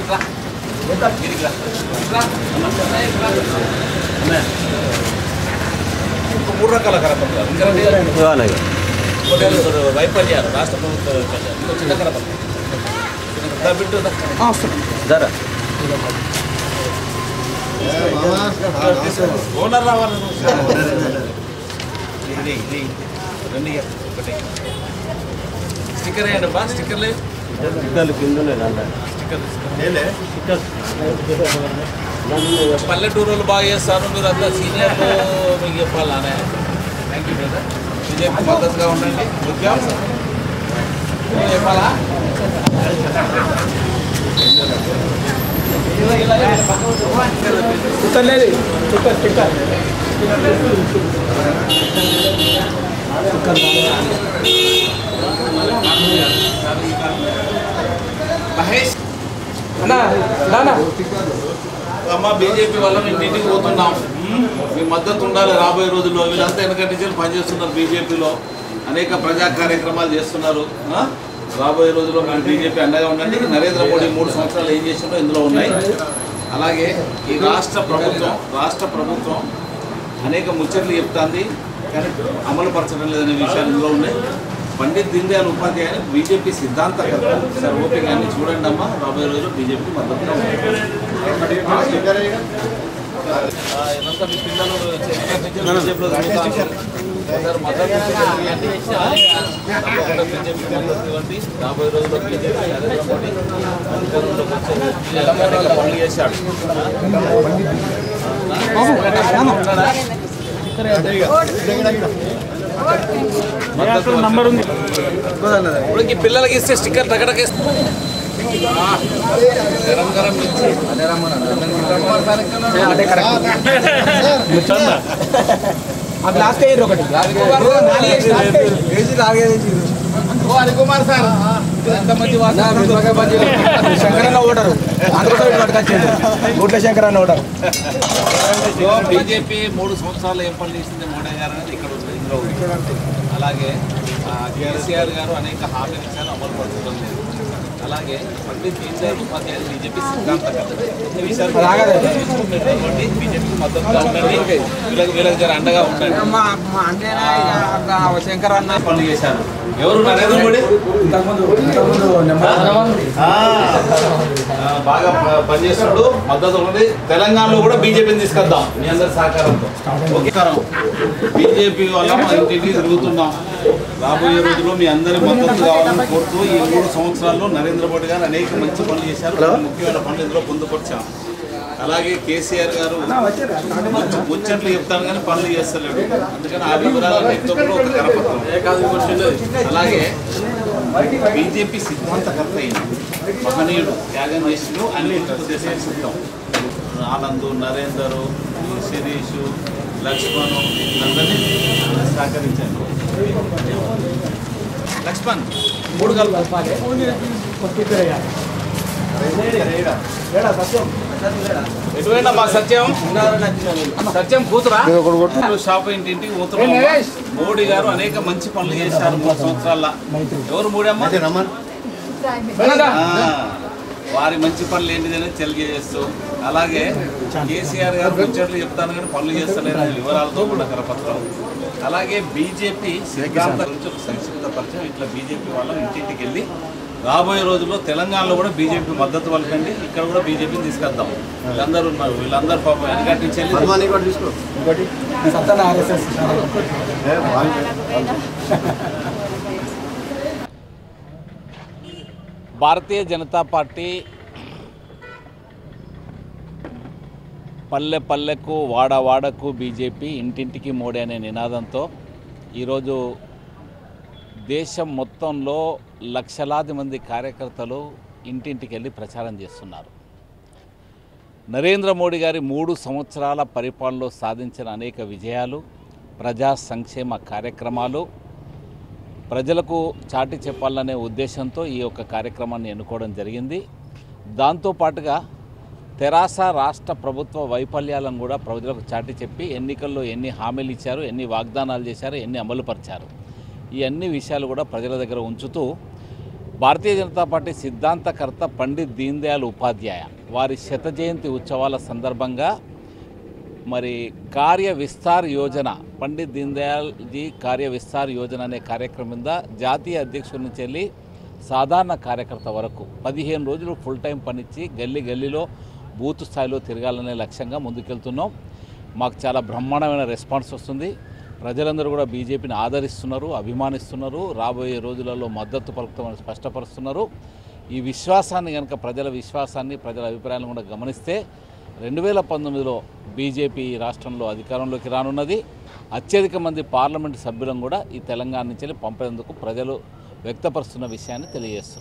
ఇట్లా మీదికి రా. ఇట్లా. అన్నయ్య, ఇట్లా. అన్నయ్య. ఇంకో మూడు రకాల కరపత్రాలు ఇంకా రెండు ఒకటి వైఫల్యాలు రాష్ట్ర ప్రభుత్వ వైఫల్యాలు ఇంకో చిన్న కరపత్రం దా బిట్టు దా. జరా ఓనర్ రావాలి ఇది ఇది రెండు ఇయ్య. ఒకటి స్టిక్కర్ వేయండి బా స్టిక్కర్ లేదు సిగ్నల్ కింద స్టిక్కర్ పల్లెటూరు వాళ్ళు బాగా చేస్తారు మీరు అంతా సీనియర్ మీకు చెప్పాలనే థ్యాంక్ యూ బ్రదర్ బీజేపీ మద్దతుగా ఉండండి ఉద్యోగం మీరు చెప్పాలా మహేష్ అమ్మ బీజేపీ వల్ల మేము ఇంటికి పోతున్నాం మీ మద్దతు ఉండాలి రాబోయే రోజుల్లో వీళ్ళంతా వెనకటి నుంచి పనిచేస్తున్నారు బీజేపీలో అనేక ప్రజా కార్యక్రమాలు చేస్తున్నారు ఆ? రాబోయే రోజుల్లో మేము బీజేపీ అండగా ఉండండి నరేంద్ర మోడీ మూడు సంవత్సరాలు ఏం చేసిండో ఇందులో ఉన్నాయి అలాగే ఈ రాష్ట్ర ప్రభుత్వం రాష్ట్ర ప్రభుత్వం అనేక ముచ్చట్లు చెప్తాంది కానీ అమలు పరచడం లేదనే విషయాలు ఇందులో ఉన్నాయి పండిత్ దీన్ దయాళ్ ఉపాధ్యాయ బీజేపీ సిద్ధాంతకర్త సార్ ఓపిక అన్ని చూడండి అమ్మా రాబోయే రోజుల్లో బీజేపీ మద్దతుగా ఉంటుంది ఆ, ఇదంతా మీ పిల్లలు బీజేపీలో చదువుతారు. ఒకసారి మద్దతు ఇవ్వండి. తప్పకుండా బీజేపీకి మద్దతు ఇవ్వండి. రాబోయే రోజుల్లో బీజేపీ నరేంద్ర మోడీ అధికారంలోకి వచ్చే అనేక పనులు చేశాడు ఉన్నాడా? నంబర్ ఉంది ఇప్పుడు ఈ పిల్లలకి ఇస్తే స్టిక్కర్ దగ్గరకు గరం గరం మిర్చి అది లాస్ట్ ఇయర్ ఒకటి ఓ హరికుమార్ సార్ ఎంత మంచి వాసన శంకరన్న ఓటరు అందుకోసం ఇటు పట్టుకొచ్చిండు గుట్ల శంకరన్న ఓటరు సో బీజేపీ మూడు సంవత్సరాలు ఏం పనులు చేసింది మోడీ గారు అనేది ఇక్కడ ఉంది ఇందులో ఉంది అలాగే ఆ, కేసీఆర్ గారు అనేక హామీలు ఇచ్చారు అమలు పరచడం లేదు అలాగే పండిత్ దీన్ దయాళ్ ఉపాధ్యాయ బీజేపీ సిద్ధాంతకర్త ఈ విషయాలు మీరు నమ్మండి, బీజేపీకి మద్దతుగా ఉండండి వీళ్ళకి వీళ్ళకి జర అండగా ఉండండి మా మా అన్నయ్య శంకరన్న పనులు చేశారు ఎవరు నరేంద్ర మోడీ ఇంతకుముందు ఇంతకుముందు నెంబర్ ఆ, ఆ, బాగా ప- పనిచేస్తున్నాడు మద్దతు ఉంది తెలంగాణలో కూడా బీజేపీని తీసుకొద్దాం మీ అందరి సహకారంతో ఓకే బీజేపీ వల్ల మా ఇంటికి తిరుగుతున్నాం రాబోయే రోజుల్లో మీ అందరి మద్దతు కావాలని కోరుతూ ఈ మూడు సంవత్సరాల్లో నరేంద్ర మోడీ గారు అనేక మంచి పనులు చేశారు కొన్ని ముఖ్యమైన పనులు ఇందులో పొందుపరిచాం అలాగే కేసీఆర్ గారు మంచి ముచ్చట్లు చెప్తాను కానీ పనులు చేస్తలేడు అందుకని ఆ వివరాలు కూడా ఒక కరపత్రం అలాగే బీజేపీ సిద్ధాంతకర్త అయిన మహనీయుడు త్యాగం చేసిన అన్ని దేశానికి సిద్ధం ఆనంద్ నరేందర్ శిరీష్ లక్ష్మణ్ అందరినీ సహకరించారు లక్ష్మణ్ మూడు కలపాలి ఎటువైనా మా సత్యం సత్యం కూతురా షాప్ ఇంటి ఇంటికి పోతున్నాం మోడీ గారు అనేక మంచి పనులు చేశారు మూడు సంవత్సరాల ఎవరు మోడీ అమ్మ ఆ, వారి మంచి పనులు ఏంటిదని తెలియజేస్తూ అలాగే కేసీఆర్ గారు ముచ్చట్లు చెప్తాను కానీ పనులు చేస్తలేరు అనే వివరాలతో కూడా కరపత్రం అలాగే బీజేపీ సిద్ధాంత గురించి ఒక సంక్షిప్త పరిచయం ఇట్లా బీజేపీ వాళ్ళం ఇంటింటికి వెళ్ళి రాబోయే రోజుల్లో తెలంగాణలో కూడా బీజేపీ మద్దతు పలకండి ఇక్కడ కూడా బీజేపీని తీసుకొద్దాం వీళ్ళందరూ ఉన్నారు వీళ్ళందరూ పాపం వెనకటి నుంచి వెళ్ళి ఇంకోటి సత్తన ఆర్ఎస్ఎస్ భారతీయ జనతా పార్టీ పల్లె పల్లెకు వాడ వాడకు బీజేపీ ఇంటింటికి మోడీ అనే నినాదంతో ఈరోజు దేశం మొత్తంలో లక్షలాది మంది కార్యకర్తలు ఇంటింటికి వెళ్ళి ప్రచారం చేస్తున్నారు నరేంద్ర మోడీ గారి మూడు సంవత్సరాల పరిపాలనలో సాధించిన అనేక విజయాలు ప్రజా సంక్షేమ కార్యక్రమాలు ప్రజలకు చాటి చెప్పాలనే ఉద్దేశంతో ఈ యొక్క కార్యక్రమాన్ని ఎన్నుకోవడం జరిగింది దాంతోపాటుగా తెరాస రాష్ట్ర ప్రభుత్వ వైఫల్యాలను కూడా ప్రజలకు చాటి చెప్పి ఎన్నికల్లో ఎన్ని హామీలు ఇచ్చారు ఎన్ని వాగ్దానాలు చేశారు ఎన్ని అమలుపరిచారు ఈ అన్ని విషయాలు కూడా ప్రజల దగ్గర ఉంచుతూ భారతీయ జనతా పార్టీ సిద్ధాంతకర్త పండిత్ దీన్ దయాళ్ ఉపాధ్యాయ వారి శత జయంతి ఉత్సవాల సందర్భంగా మరి కార్య విస్తార్ యోజన పండిత్ దీన్ దయాళ్ జీ కార్య విస్తార్ యోజన అనే కార్యక్రమం మీద జాతీయ అధ్యక్షుడి నుంచి వెళ్ళి సాధారణ కార్యకర్త వరకు పదిహేను రోజులు ఫుల్ టైం పనిచ్చి గల్లీ గల్లీలో బూత్ స్థాయిలో తిరగాలనే లక్ష్యంగా ముందుకెళ్తున్నాం మాకు చాలా బ్రహ్మాండమైన రెస్పాన్స్ వస్తుంది ప్రజలందరూ కూడా బీజేపీని ఆదరిస్తున్నారు అభిమానిస్తున్నారు రాబోయే రోజులలో మద్దతు పలుకుతామని స్పష్టపరుస్తున్నారు ఈ విశ్వాసాన్ని కనుక ప్రజల విశ్వాసాన్ని ప్రజల అభిప్రాయాలను కూడా గమనిస్తే రెండు వేల పంతొమ్మిదిలో బీజేపీ ఈ రాష్ట్రంలో అధికారంలోకి రానున్నది అత్యధిక మంది పార్లమెంటు సభ్యులను కూడా ఈ తెలంగాణ నుంచి పంపేందుకు ప్రజలు వ్యక్తపరుస్తున్న విషయాన్ని తెలియజేస్తున్నారు